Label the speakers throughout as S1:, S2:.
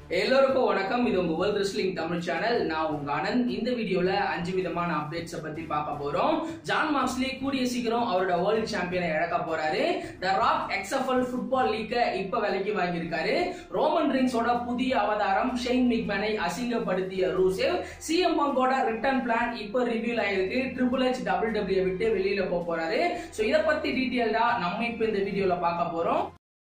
S1: எல்லோருக்கும் வணக்கம் இது உங்க வேர்ல்ட் ரெஸ்லிங் தமிழ் சேனல் நான் உங்க ஆனந்த் இந்த வீடியோல அஞ்சு விதமான அப்டேட்ஸ பத்தி பார்க்க போறோம் ஜான் மார்க்ஸ்லி கூடிய சீக்கிரம் அவரோட வேர்ல்ட் சாம்பியனை இழக்க போறாரு த ராக் எக்ஸ்எஃப்எல் ஃபுட்பால் லீக்க இப்ப விலைக்கு வாங்கியிருக்காரு ரோமன் ரிங்ஸோட புதிய அவதாரம் ஷெயின் மிக்மேனை அசிங்கப்படுத்திய ரூசேவ் சிஎம் பங்கோட ரிட்டர்ன் பிளான் இப்ப ரிவியூல் ஆயிருக்கு ட்ரிபிள் ஹெச் டபிள் டபிள்யூ விட்டு வெளியில போக போறாரு சோ இத பத்தி டீடைல்டா நம்ம இப்ப இந்த வீடியோல பார்க்க போறோம்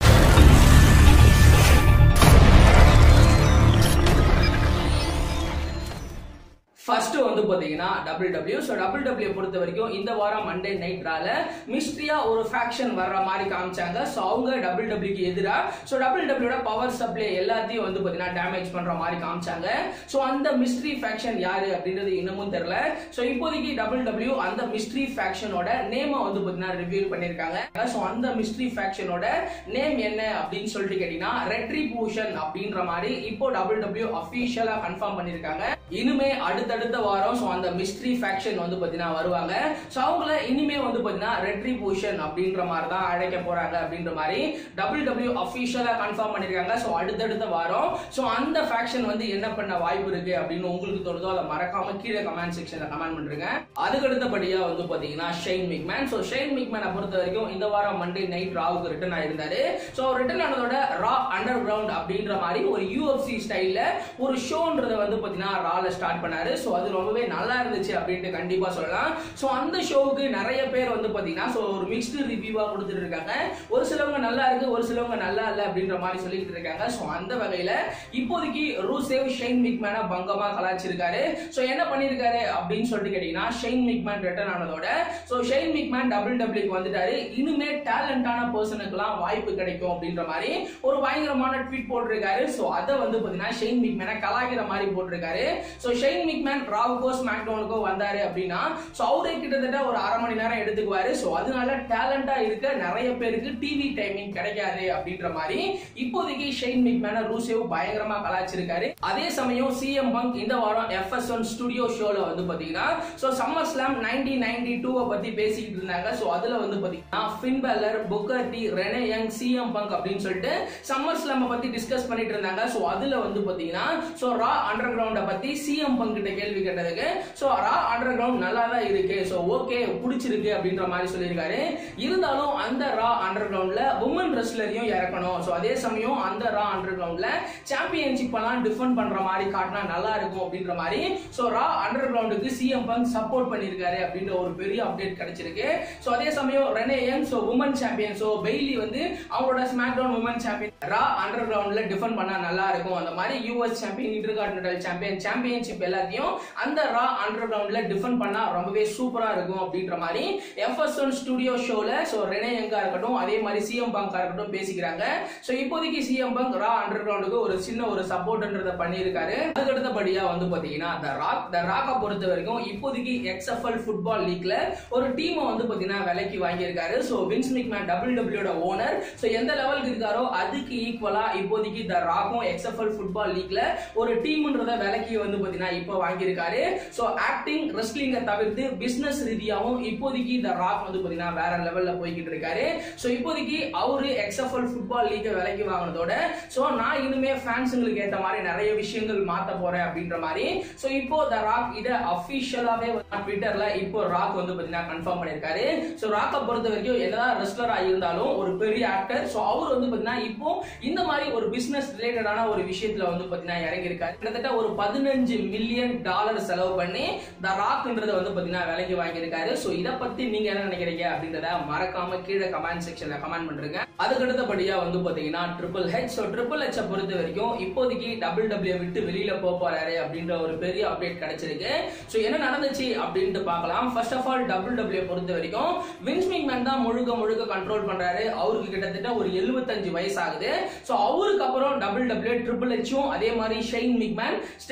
S1: ஃபர்ஸ்ட் வந்து பாத்தீங்கன்னா W W so W W பொறுத்த வரைக்கும் இந்த வாரம் மண்டே நைட் ரால மிஸ்ட்ரியா ஒரு ஃபேக்ஷன் வர்ற மாதிரி காமிச்சாங்க ஸோ அவங்க டபிள்யூ டபிள்யூக்கு எதிராக ஸோ டபிள்யூ டபிள்யூட பவர் சப்ளை எல்லாத்தையும் வந்து பாத்தீங்கன்னா டேமேஜ் பண்ற மாதிரி காமிச்சாங்க ஸோ அந்த மிஸ்ட்ரி ஃபேக்ஷன் யாரு அப்படின்றது இன்னமும் தெரியல ஸோ இப்போதைக்கு டபிள்யூ டபிள்யூ அந்த மிஸ்ட்ரி ஃபேக்ஷனோட நேமை வந்து பாத்தீங்கன்னா ரிவீல் பண்ணிருக்காங்க ஸோ அந்த மிஸ்ட்ரி ஃபேக்ஷனோட நேம் என்ன அப்படின்னு சொல்லிட்டு கேட்டீங்கன்னா ரெட்ரிபியூஷன் அப்படின்ற மாதிரி இப்போ டபிள்யூ டபிள்யூ அஃபீஷியலா கன்ஃபார்ம் பண்ணிருக்காங்க இனிமே அடுத்தடுத்த வாரம் ஸோ அந்த மிஸ்ட்ரி ஃபேக்ஷன் வந்து பாத்தீங்கன்னா வருவாங்க ஸோ அவங்கள இனிமே வந்து பாத்தீங்கன்னா ரெட்ரிபியூஷன் அப்படின்ற மாதிரி தான் அழைக்க போறாங்க அப்படின்ற மாதிரி டபிள்யூ டபிள்யூ அஃபீஷியலா கன்ஃபார்ம் பண்ணிருக்காங்க ஸோ அடுத்தடுத்த வாரம் ஸோ அந்த ஃபேக்ஷன் வந்து என்ன பண்ண வாய்ப்பு இருக்கு அப்படின்னு உங்களுக்கு தோணுதோ அதை மறக்காம கீழே கமெண்ட் செக்ஷன்ல கமெண்ட் பண்றீங்க அதுக்கு அடுத்தபடியா வந்து பாத்தீங்கன்னா ஷெயின் மிக்மேன் ஸோ ஷெயின் மிக்மேனை பொறுத்த வரைக்கும் இந்த வாரம் மண்டே நைட் ராவுக்கு ரிட்டர்ன் ஆயிருந்தாரு ஸோ ரிட்டர்ன் ஆனதோட ரா அண்டர் கிரவுண்ட் அப்படின்ற மாதிரி ஒரு யூஎஃப்சி ஸ்டைல்ல ஒரு ஷோன்றதை வந்து பாத்தீங்கன்னா ரால ஸ்டார்ட் பண்ணாரு ஸோ அது ரொம்பவே நல்லா இருந்துச்சு அப்படின்ட்டு கண்டிப்பா சொல்லலாம் ஸோ அந்த ஷோவுக்கு நிறைய பேர் வந்து பாத்தீங்கன்னா ஸோ ஒரு மிக்ஸ்டு ரிவ்யூவா கொடுத்துட்டு இருக்காங்க ஒரு சிலவங்க நல்லா இருக்கு ஒரு சிலவங்க நல்லா இல்ல அப்படின்ற மாதிரி சொல்லிட்டு இருக்காங்க ஸோ அந்த வகையில இப்போதைக்கு ரூசேவ் ஷெயின் மிக்மேனை பங்கமா கலாச்சிருக்காரு ஸோ என்ன பண்ணிருக்காரு அப்படின்னு சொல்லிட்டு கேட்டீங்கன்னா ஷெயின் மிக்மேன் ரிட்டர்ன் ஆனதோட ஸோ ஷெயின் மிக்மேன் டபுள் டபிள்யூக்கு வந்துட்டாரு இனிமே டேலண்டான பர்சனுக்குலாம் வாய்ப்பு கிடைக்கும் அப்படின்ற மாதிரி ஒரு பயங்கரமான ட்வீட் போட்டிருக்காரு ஸோ அதை வந்து பாத்தீங்கன்னா ஷெயின் மிக்மேனை கலாய்க்கிற மாதிரி போட்டிருக்காரு ஸோ ஷெயின் மிக்மேன் ராவுக்கோ ஸ்மாக்டவுனுக்கோ வந்தாரு அப்படின்னா ஸோ அவரே கிட்டத்தட்ட ஒரு அரை மணி நேரம் எடுத்துக்குவாரு ஸோ அதனால டேலண்டா இருக்க நிறைய பேருக்கு டிவி டைமிங் கிடைக்காது அப்படின்ற மாதிரி இப்போதைக்கு ஷெயின் மிக்மேன ரூசேவ் பயங்கரமா கலாச்சிருக்காரு அதே சமயம் சிஎம் பங்க் இந்த வாரம் எஃப்எஸ் ஒன் ஸ்டுடியோ ஷோல வந்து பாத்தீங்கன்னா so SummerSlam nineteen ninety டூவை பத்தி பேசிக்கிட்டு இருந்தாங்க ஸோ அதுல வந்து பாத்தீங்கன்னா Finn Balor Booker T Renee Young CM Punk அப்படின்னு சொல்லிட்டு சம்மர் ஸ்லாம் பத்தி டிஸ்கஸ் பண்ணிட்டு இருந்தாங்க ஸோ அதுல வந்து பாத்தீங்கன்னா ஸோ ரா அண்டர் கிரவுண்ட பத்தி சிஎம் பங்க் கிட்ட கேள்வி கேட்டதுக்கு ஸோ ரா அண்டர் கிரவுண்ட் நல்லா தான் இருக்கு ஸோ ஓகே பிடிச்சிருக்கு அப்படின்ற மாதிரி சொல்லியிருக்காரு இருந்தாலும் அந்த ரா அண்டர் கிரவுண்ட்ல உமன் ரெஸ்லரையும் இறக்கணும் ஸோ அதே சமயம் அந்த ரா அண்டர் கிரவுண்ட்ல சாம்பியன்ஷிப் எல்லாம் டிஃபெண்ட் பண்ற மாதிரி காட்டினா நல்லா இருக்கும் அப்படின்ற மாதிரி ஸோ ரா அண்டர் கிரவுண்டுக்கு சிஎம் பங்க் சப்போர்ட் பண்ணியிருக்காரு அப்படின்ற ஒரு பெரிய அப்டேட் கிடைச்சிருக்கு ஸோ அதே சமயம் Renee Young so woman champion so Bayley வந்து அவங்களோட SmackDown woman champion Raw அண்டர் கிரவுண்ட்ல டிஃபெண்ட் பண்ணா நல்லா இருக்கும் அந்த மாதிரி US champion intercontinental champion championship எல்லாத்தையும் அந்த ரா அண்டர் கிரவுண்ட்ல டிஃபெண்ட் பண்ணா ரொம்பவே சூப்பரா இருக்கும் அப்படின்ற மாதிரி எஃப்எஸ் ஒன் ஸ்டுடியோ ஷோல ஸோ ரெனே யங்கா இருக்கட்டும் அதே மாதிரி சிஎம் பங்கா இருக்கட்டும் பேசிக்கிறாங்க ஸோ இப்போதைக்கு சிஎம் பங்க் ரா அண்டர் கிரவுண்டுக்கு ஒரு சின்ன ஒரு சப்போர்ட்ன்றத பண்ணியிருக்காரு அதுக்கு அடுத்தபடியா வந்து பாத்தீங்கன்னா த ராக் த ராக்கை பொறுத்த வரைக்கும் இப்போதைக்கு எக்ஸ்எஃப்எல் ஃபுட்பால் லீக்ல ஒரு டீமை வந்து பாத்தீங்கன்னா விலைக்கு வாங்கியிருக்காரு ஸோ வின்ஸ் மிக்மேன் டபிள் டபிள்யூட ஓனர் ஸோ எந்த லெவலுக்கு இருக்காரோ அதுக்கு ஈக்குவலா இப்போதைக்கு த ராக்கும் எக்ஸ்எஃப்எல் ஃபுட்பால் லீக்ல ஒரு டீம்ன்றத விலைக்கு வந்து பாத்தீங்கன்னா இப்போ வாங்கியிருக்காரு ஸோ ஆக்டிங் ரெஸ்லிங்கை தவிர்த்து பிசினஸ் ரீதியாகவும் இப்போதைக்கு த ராக் வந்து பாத்தீங்கன்னா வேற லெவல்ல போய்கிட்டு இருக்காரு ஸோ இப்போதைக்கு அவரு எக்ஸ்எஃப்எல் ஃபுட்பால் லீக்கை விலைக்கு வாங்கினதோட ஸோ நான் இனிமே ஃபேன்ஸுங்களுக்கு ஏற்ற மாதிரி நிறைய விஷயங்கள் மாத்த போறேன் அப்படின்ற மாதிரி ஸோ இப்போ த ராக் இதை அஃபிஷியலாவே ட்விட்டர்ல இப்போ ராக் வந்து பாத்தீங்கன்னா கன்ஃபார்ம் பண்ணிருக்காரு ஸோ ராக்கை பொறுத்த வரைக்கும் என்னதான் ரெஸ்லரா இருந்தாலும் ஒரு பெரிய ஆக்டர் ஸோ அவர் வந்து பாத்தீங்கன்னா இப்போ இந்த மாதிரி ஒரு பிசினஸ் ரிலேட்டடான ஒரு விஷயத்துல வந்து பாத்தீங்கன்னா இறங்கியிருக்காரு கிட்டத்தட்ட ஒரு பதினஞ்சு மில்லியன் டாலர் செலவு பண்ணி த ராக்ன்றத வந்து பாத்தீங்கன்னா விலைக்கு வாங்கியிருக்காரு ஸோ இதை பத்தி நீங்க என்ன நினைக்கிறீங்க அப்படின்றத மறக்காம கீழே கமெண்ட் செக்ஷன்ல கமெண்ட் பண்றீங்க அதுக்கு அடுத்தபடியா வந்து பாத்தீங்கன்னா ட்ரிபிள் ஹெச் ஸோ ட்ரிபிள் ஹெச்சை பொறுத்த வரைக்கும் இப்போதைக்கு டபுள் டபிள்யூ விட்டு வெளியில போக போறாரு அப்படின்ற ஒரு பெரிய அப்டேட் கிடைச்சிருக்கு ஸோ என்ன நடந்துச்சு அப்படின்ட்டு பார்க்கலாம் first of all double W பொறுத்த வரைக்கும் வின்ஸ் மிக்மேன் தான் முழுக்க முழுக்க கண்ட்ரோல் பண்றாரு அவருக்கு கிட்டத்தட்ட ஒரு எழுபத்தஞ்சு வயசு ஆகுது ஸோ அவருக்கு அப்புறம் டபுள் டபிள்யூ ட்ரிபிள் ஹெச்சும் அதே மாதிரி ஷெயின் மிக்மேன் ஸ்டெஃபனி மிக்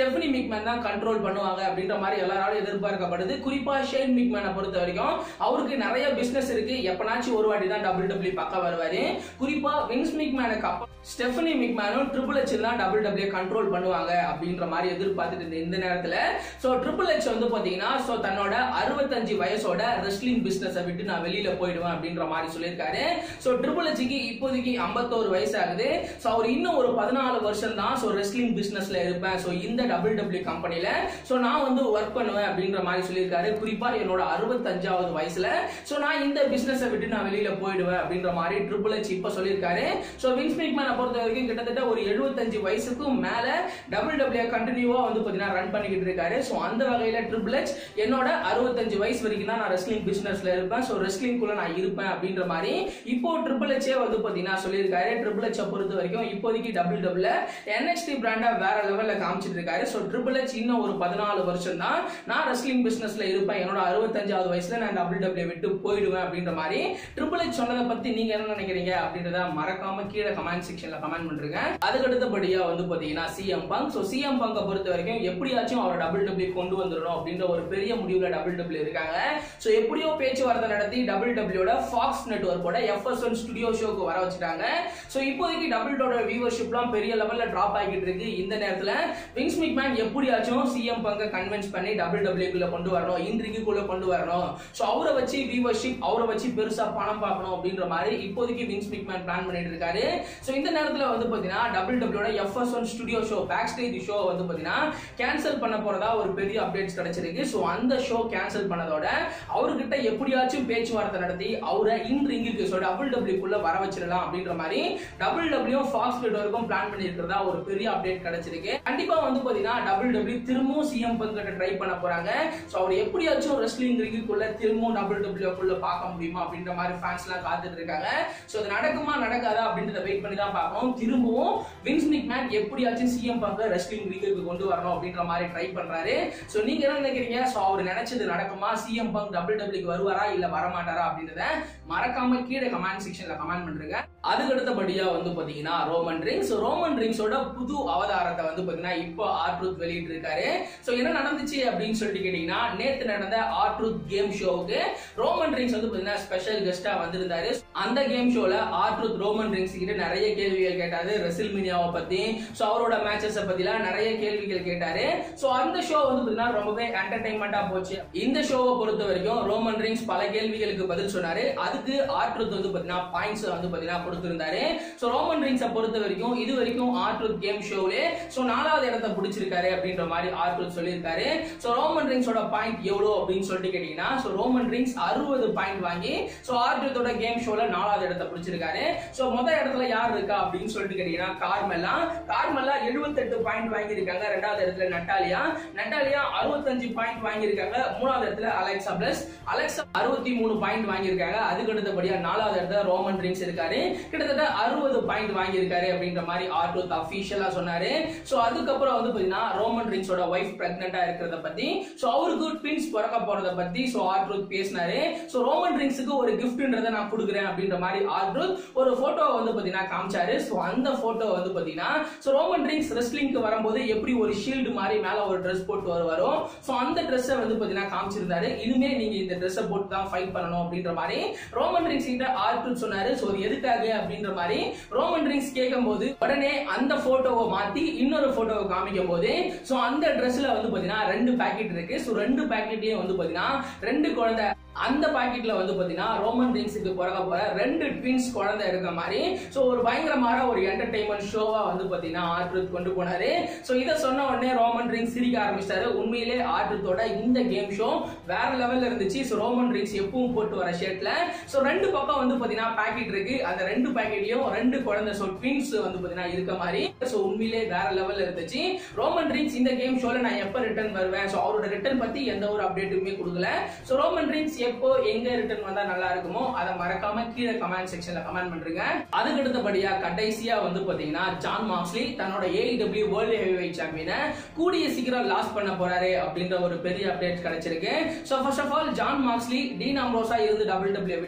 S1: மிக்மேன் தான் கண்ட்ரோல் பண்ணுவாங்க அப்படின்ற மாதிரி எல்லாராலும் எதிர்பார்க்கப்படுது குறிப்பா ஷேன் மிக்மேனை பொறுத்த வரைக்கும் அவருக்கு நிறைய பிசினஸ் இருக்கு எப்பனாச்சும் ஒரு வாட்டி தான் டபுள் டபிள்யூ பக்கம் வருவாரு குறிப்பா வின்ஸ் மிக்மேனுக்கு அப்புறம் ஸ்டெஃபனி மிக்மேனும் ட்ரிபிள் ஹெச் தான் டபுள் டபிள்யூ கண்ட்ரோல் பண்ணுவாங்க அப்படின்ற மாதிரி எதிர்பார்த்துட்டு இருந்த இந்த நேரத்துல சோ ட்ரிபிள் ஹெச் வந்து பாத்தீங்கன்னா சோ தன்னோட அறுபத்தஞ்சு வயசோட ரெஸ்லிங் பிசினஸை விட்டு நான் வெளியில போயிடுவேன் அப்படின்ற மாதிரி சொல்லியிருக்காரு சோ ட்ரிபிள் ஹெச்க்கு இப்போதைக்கு ஐம்பத்தோரு வயசு ஆகுது சோ அவர் இன்னும் ஒரு பதினாலு வருஷம் தான் சோ ரெஸ்லிங் பிசினஸ்ல இருப்பேன் சோ இந்த டபுள் டபிள்யூ கம்பெனில சோ நான் வந்து ஒர்க் பண்ணுவேன் அப்படின்ற மாதிரி சொல்லியிருக்காரு குறிப்பா என்னோட அறுபத்தஞ்சாவது வயசுல சோ நான் இந்த பிசினஸை விட்டு நான் வெளியில போயிடுவேன் அப்படின்ற மாதிரி ட்ரிபிள் ஹெச் இப்ப சொல்லியிருக்காரு சோ வின்ஸ் மேக்மேனை பொறுத்த வரைக்கும் கிட்டத்தட்ட ஒரு எழுபத்தஞ்சு வயசுக்கும் மேல டபுள் டபிள்யூ கண்டினியூவா வந்து பாத்தீங்கன்னா ரன் பண்ணிக்கிட்டு இருக்காரு சோ அந்த வகையில ட்ரிபிள் ஹெச் என்னோட அறுபத்தஞ்சு வயசு வரைக்கும் தான் நான் ரெஸ்லிங் பிசினஸ்ல இருப்பேன் சோ ரெஸ்லிங் குள்ள நான் இருப்பேன் அப்படின்ற மாதிரி இப்போ ட்ரிபிள் ஹெச்சே வந்து பாத்தீங்கன்னா சொல்லியிருக்காரு ட்ரிபிள் ஹெச் பொறுத்த வரைக்கும் இப்போதைக்கு டபுள் டபுள் என்எக்ஸ்டி பிராண்டா வேற லெவல்ல காமிச்சிட்டு இருக்காரு சோ ட்ரிபிள் ஹெச் இன்னும் ஒரு பதினாலு வருஷம் தான் நான் ரெஸ்லிங் பிசினஸ்ல இருப்பேன் என்னோட அறுபத்தஞ்சாவது வயசுல நான் டபுள் டபிள்யூ விட்டு போயிடுவேன் அப்படின்ற மாதிரி ட்ரிபிள் ஹெச் சொன்னதை பத்தி நீங்க என்ன நினைக்கிறீங்க அப்படின்றத மறக்காம கீழே கமெண்ட் செக்ஷன்ல கமெண்ட் பண்றீங்க அதுக்கு அடுத்தபடியா வந்து பாத்தீங்கன்னா சிஎம் பங்க் சோ சிஎம் பங்க பொறுத்த வரைக்கும் எப்படியாச்சும் அவரை டபுள் டபிள்யூ கொண்டு வந்துடணும் அப்படின்ற ஒரு பெரிய முடிவுல டபுள் டபிள்யூ இருக்காங்க சோ எப்படியோ பேச்சுவார்த்தை நடத்தி டபுள் டபிள்யூட ஃபாக்ஸ் நெட்வொர்க்கோட எஃப்எஸ்என் ஸ்டுடியோ ஷோக்கு வர வச்சுட்டாங்க சோ இப்போதைக்கு டபுள்டோட வியூவர்ஷிப்லாம் பெரிய லெவல்ல டிராப் ஆகிட்டு இருக்கு இந்த நேரத்துல விங்ஸ் மிக்மேன் எப்படியாச்சும் சிஎம் பங்க கன்வின்ஸ் பண்ணி டபுள் டபிள்யூக்குள்ள கொண்டு வரணும் இன்ட்ரிங்குள்ள கொண்டு வரணும் சோ அவரை வச்சு வியூவர்ஷிப் அவரை வச்சு பெருசா பணம் பார்க்கணும் அப்படின்ற மாதிரி இப்போதைக்கு விங்ஸ் மிக்மேன் பிளான் பண்ணிட்டு இருக்காரு சோ இந்த நேரத்துல வந்து பாத்தீங்கன்னா டபுள் டபிள்யூட FS one studio show backstage show வந்து பாத்தீங்கன்னா கேன்சல் பண்ண போறதா ஒரு பெரிய அப்டேட்ஸ் கிடைச்சிருக்கு சோ அந்த ஷோ கேன்சல் பண்ணதோட அவர்கிட்ட எப்படியாச்சும் பேச்சுவார்த்தை நடத்தி அவரை இன் ரிங்குக்கு ஸோ டபுள் டபிள்யூக்குள்ள வர வச்சிடலாம் அப்படின்ற மாதிரி டபுள் டபிள்யூ ஃபாக்ஸ் நெட்வொர்க்கும் பிளான் பண்ணியிருக்கிறதா ஒரு பெரிய அப்டேட் கிடைச்சிருக்கு கண்டிப்பா வந்து பாத்தீங்கன்னா டபுள் டபிள்யூ திரும்பவும் சிஎம் பங்கிட்ட ட்ரை பண்ண போறாங்க ஸோ அவர் எப்படியாச்சும் ரெஸ்லிங் ரிங்குக்குள்ள திரும்பவும் டபுள் டபிள்யூக்குள்ள பார்க்க முடியுமா அப்படின்ற மாதிரி ஃபேன்ஸ் எல்லாம் காத்துட்டு இருக்காங்க ஸோ அது நடக்குமா நடக்காதா அப்படின்றத வெயிட் பண்ணி தான் பார்க்கணும் திரும்பவும் வின்ஸ் மேன் எப்படியாச்சும் சிஎம் பங்க ரெஸ்லிங் ரிங்குக்கு கொண்டு வரணும் அப்படின்ற மாதிரி ட்ரை பண்றாரு ஸோ நீங்க என்ன நினைக்கிறீங்க ஸோ அவர் நினைச்சது நடக்குமா சிஎம் பங்க் டபுள் டபிள்யூக்கு வருவாரா இல்ல வரமாட்டாரா அப்படின்றத மறக்காம கீழே கமெண்ட் செக்ஷன்ல கமெண்ட் பண்றீங்க அதுக்கு அடுத்தபடியா வந்து பாத்தீங்கன்னா ரோமன் ரிங்ஸ் ரோமன் ரிங்ஸோட புது அவதாரத்தை வந்து பாத்தீங்கன்னா இப்போ ஆர்ட்ரூத் வெளியிட்டு இருக்காரு சோ என்ன நடந்துச்சு அப்படின்னு சொல்லிட்டு கேட்டீங்கன்னா நேத்து நடந்த ஆர்ட்ரூத் கேம் ஷோவுக்கு ரோமன் ரிங்ஸ் வந்து பாத்தீங்கன்னா ஸ்பெஷல் கெஸ்டா வந்திருந்தாரு அந்த கேம் ஷோல ஆர்ட்ரூத் ரோமன் ரிங்ஸ் கிட்ட நிறைய கேள்விகள் கேட்டாரு ரெசில்மினியாவை பத்தி சோ அவரோட மேட்சஸ் பத்திலாம் நிறைய கேள்விகள் கேட்டாரு சோ அந்த ஷோ வந்து பாத்தீங்கன்னா ரொம்பவே என்டர்டைன்மெண்டா போச்சு இந்த ஷோவை பொறுத்த வரைக்கும் ரோமன் ரிங்ஸ் பல கேள்விகளுக்கு பதில் சொன்னாரு அதுக்கு ஆர்ட்ரூத் வந்து பாத்தீங்கன்னா பாயிண்ட்ஸ் வந்து பாத்தீங்கன்னா கொடுத்திருந்தாரு சோ ரோமன் ரிங்ஸை பொறுத்த வரைக்கும் இது வரைக்கும் ஆர்ட்ரூத் கேம் ஷோவிலே சோ நாலாவது இடத்தை பிடிச்சிருக்காரு அப்படின்ற மாதிரி ஆர்ட்ரூத் சொல்லியிருக்காரு சோ ரோமன் ரிங்ஸோட பாயிண்ட் எவ்வளவு அப்படின்னு சொல்லிட்டு கேட்டீங்கன்னா சோ ரோமன் ரிங்ஸ் அறுபது பாயிண்ட் வாங்கி சோ ஆர்ட்ரூத்தோட கேம் ஷோல நாலாவது இடத்தை பிடிச்சிருக்காரு சோ முத இடத்துல யார் இருக்கா அப்படின்னு சொல்லிட்டு கேட்டீங்கன்னா கார்மெல்லா கார்மெல்லா எழுபத்தெட்டு பாயிண்ட் வாங்கியிருக்காங்க ரெண்டாவது இடத்துல நட்டாலியா நட்டாலியா அறுபத்தஞ்சு பாயிண்ட் வாங்கியிருக்காங்க மூணாவது இடத்துல அலெக்சா பிளஸ் அலெக்சா அறுபத்தி மூணு பாயிண்ட் வாங்கியிருக்காங்க அதுக்கு அடுத்தபடியா நாலாவது இடத்துல ரோமன் ரிங்ஸ் இருக்காரு கிட்டத்தட்ட அறுபது பாயிண்ட் வாங்கியிருக்காரு அப்படின்ற மாதிரி ஆர்டூத் அபிஷியலா சொன்னாரு சோ அதுக்கப்புறம் வந்து பாத்தீங்கன்னா ரோமன் ரிங்ஸோட ஒய்ஃப் பிரெக்னெண்டா இருக்கிறத பத்தி சோ அவருக்கு ட்வின்ஸ் பிறக்க போறத பத்தி சோ ஆர்ட்ரூத் பேசினாரு சோ ரோமன் ரிங்ஸுக்கு ஒரு கிஃப்ட்ன்றத நான் கொடுக்குறேன் அப்படின்ற மாதிரி ஆர்ட்ரூத் ஒரு போட்டோ வந்து பாத்தீங்கன்னா காமிச்சாரு சோ அந்த போட்டோ வந்து பாத்தீங்கன்னா சோ ரோமன் ரிங்ஸ் ரெஸ்லிங்க்கு வரும்போது எப்படி ஒரு ஷீல்டு மாதிரி மேல ஒரு ட்ரெஸ் போட்டு வருவாரோ சோ அந்த ட்ரெஸ்ஸை வந்து பாத்தீங்கன்னா காமிச்சிருந்தாரு இனிமே நீங்க இந்த ட்ரெஸ்ஸை போட்டு தான் ஃபைட் பண்ணணும் அப்படின்ற மாதிரி ரோமன் ரிங்ஸ் கிட்ட ஆர்ட்ரூத் சொன்னாரு சோ இது எதுக்காக அப்படின்ற மாதிரி ரோமன் ரிங்ஸ் கேட்கும் போது உடனே அந்த போட்டோவை மாத்தி இன்னொரு போட்டோவை காமிக்கும் போது சோ அந்த ட்ரெஸ்ல வந்து பாத்தீங்கன்னா ரெண்டு பாக்கெட் இருக்கு சோ ரெண்டு பாக்கெட்லயும் வந்து பாத்தீங்கன்னா ரெண்டு குழந்தை அந்த பாக்கெட்ல வந்து பாத்தீங்கன்னா ரோமன் ரிங்ஸுக்கு பிறக்க போற ரெண்டு ட்வின்ஸ் குழந்தை இருக்க மாதிரி சோ ஒரு பயங்கரமான ஒரு என்டர்டைன்மெண்ட் ஷோவா வந்து பாத்தீங்கன்னா ஆர்ட்ரூத் கொண்டு போனாரு சோ இதை சொன்ன உடனே ரோமன் ரிங்ஸ் சிரிக்க ஆரம்பிச்சாரு உண்மையிலே ஆர்ட்ரூத்தோட இந்த கேம் ஷோ வேற லெவல்ல இருந்துச்சு சோ ரோமன் ரிங்ஸ் எப்பவும் போட்டு வர ஷர்ட்ல சோ ரெண்டு பக்கம் வந்து பாத்தீங்கன்னா பாக்கெட் இருக்கு அந்த ரெண்டு பாக்கெட்லயும் ரெண்டு குழந்தை சோ ட்வின்ஸ் வந்து பாத்தீங்கன்னா இருக்க மாதிரி சோ உண்மையிலே வேற லெவல்ல இருந்துச்சு ரோமன் ரிங்ஸ் இந்த கேம் ஷோல நான் எப்ப ரிட்டர்ன் வருவேன் சோ அவரோட ரிட்டர்ன் பத்தி எந்த ஒரு அப்டேட்டுமே கொடுக்கல சோ ரோமன் ரிங்ஸ் எப்போ எங்க ரிட்டர்ன் வந்தா நல்லா இருக்குமோ அதை மறக்காம கீழே கமெண்ட் செக்ஷன்ல கமெண்ட் பண்றீங்க அதுக்கு அடுத்தபடியா கடைசியா வந்து பாத்தீங்கன்னா ஜான் மாக்ஸ்லி தன்னோட ஏஇடபிள்யூ வேர்ல்டு ஹெவிவெயிட் சாம்பியனை கூடிய சீக்கிரம் லாஸ் பண்ண போறாரு அப்படின்ற ஒரு பெரிய அப்டேட் கிடைச்சிருக்கு so first of all Jon Moxley Dean Ambrose இருந்து டபிள்யூ டபிள்யூ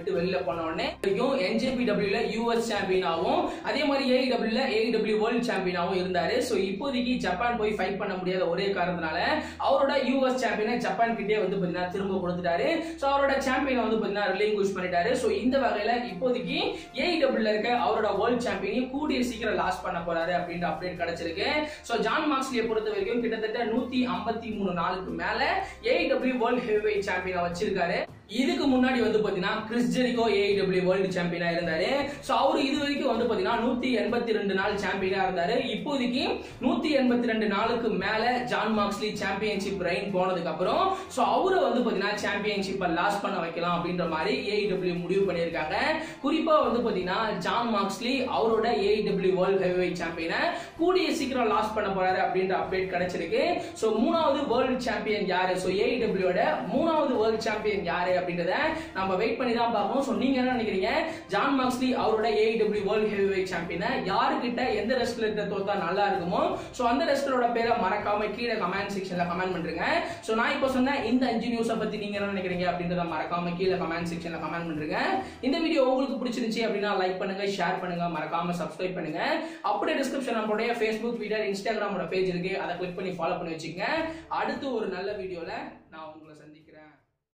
S1: விட்டு வெளியில போன உடனே வரைக்கும் என்ஜேபிடபிள்யூல யூஎஸ் சாம்பியனாகவும் அதே மாதிரி ஏஇடபிள்யூல ஏஇடபிள்யூ வேர்ல்ட் சாம்பியனாகவும் இருந்தாரு ஸோ இப்போதைக்கு ஜப்பான் போய் ஃபைட் பண்ண முடியாத ஒரே காரணத்தினால அவரோட யூஎஸ் சாம்பியனை ஜப்பான் கிட்டே வந்து பாத்தீங்கன்னா திரும்ப கொடுத்துட்டாரு ஸோ அவரோட சாம்பியனை வந்து பாத்தீங்கன்னா ரிலிங்குஷ் பண்ணிட்டாரு ஸோ இந்த வகையில இப்போதைக்கு ஏஇடபிள்யூல இருக்க அவரோட வேர்ல்ட் சாம்பியனையும் கூடிய சீக்கிரம் லாஸ் பண்ண போறாரு அப்படின்ற அப்டேட் கிடைச்சிருக்கு ஸோ ஜான் மார்க்ஸ்லியை பொறுத்த வரைக்கும் கிட்டத்தட்ட நூத்தி ஐம்பத்தி மூணு நாளுக்கு மேல ஏஇடபிள்யூ வேர்ல்ட் ஹெவிவெயிட் சாம்பியனை வச்சிருக்காரு இதுக்கு முன்னாடி வந்து பாத்தீங்கன்னா கிறிஸ் ஜெரிகோ ஏஇடபிள்யூ வேர்ல்டு சாம்பியனா இருந்தாரு சோ அவரு இது வரைக்கும் வந்து பாத்தீங்கன்னா நூத்தி எண்பத்தி ரெண்டு நாள் சாம்பியனா இருந்தாரு இப்போதைக்கு நூத்தி எண்பத்தி ரெண்டு நாளுக்கு மேல ஜான் மார்க்ஸ்லி சாம்பியன்ஷிப் ரெயின் போனதுக்கு அப்புறம் சோ அவரை வந்து பாத்தீங்கன்னா சாம்பியன்ஷிப்பை லாஸ் பண்ண வைக்கலாம் அப்படின்ற மாதிரி ஏஇடபிள்யூ முடிவு பண்ணியிருக்காங்க குறிப்பா வந்து பாத்தீங்கன்னா ஜான் மார்க்ஸ்லி அவரோட ஏஇடபிள்யூ வேர்ல்டு ஹெவிவெயிட் சாம்பியனை கூடிய சீக்கிரம் லாஸ் பண்ண போறாரு அப்படின்ற அப்டேட் கிடைச்சிருக்கு சோ மூணாவது வேர்ல்டு சாம்பியன் யாரு சோ ஏஇடபிள்யூட மூணாவது வேர்ல்டு சாம்பியன் யாரு அப்படின்றத நம்ம வெயிட் பண்ணி தான் பார்க்கணும் ஸோ நீங்க என்ன நினைக்கிறீங்க ஜான் மார்க்ஸ்லி அவரோட ஏஇடபிள்யூ வேர்ல்ட் ஹெவி வெயிட் சாம்பியனை யாருக்கிட்ட எந்த ரெஸ்லர்கிட்ட தோத்தா நல்லா இருக்குமோ ஸோ அந்த ரெஸ்லரோட பேரை மறக்காம கீழே கமெண்ட் செக்ஷன்ல கமெண்ட் பண்றீங்க ஸோ நான் இப்போ சொன்ன இந்த அஞ்சு நியூஸை பத்தி நீங்க என்ன நினைக்கிறீங்க அப்படின்றத மறக்காம கீழே கமெண்ட் செக்ஷன்ல கமெண்ட் பண்றீங்க இந்த வீடியோ உங்களுக்கு பிடிச்சிருந்துச்சு அப்படின்னா லைக் பண்ணுங்க ஷேர் பண்ணுங்க மறக்காம சப்ஸ்கிரைப் பண்ணுங்க அப்படியே டிஸ்கிரிப்ஷன் நம்மளுடைய ஃபேஸ்புக் ட்விட்டர் இன்ஸ்டாகிராமோட பேஜ் இருக்கு அதை கிளிக் பண்ணி ஃபாலோ பண்ணி வச்சுக்கங்க அடுத்து ஒரு நல்ல வீடியோல நான் உங்களை சந்திக்கிறேன்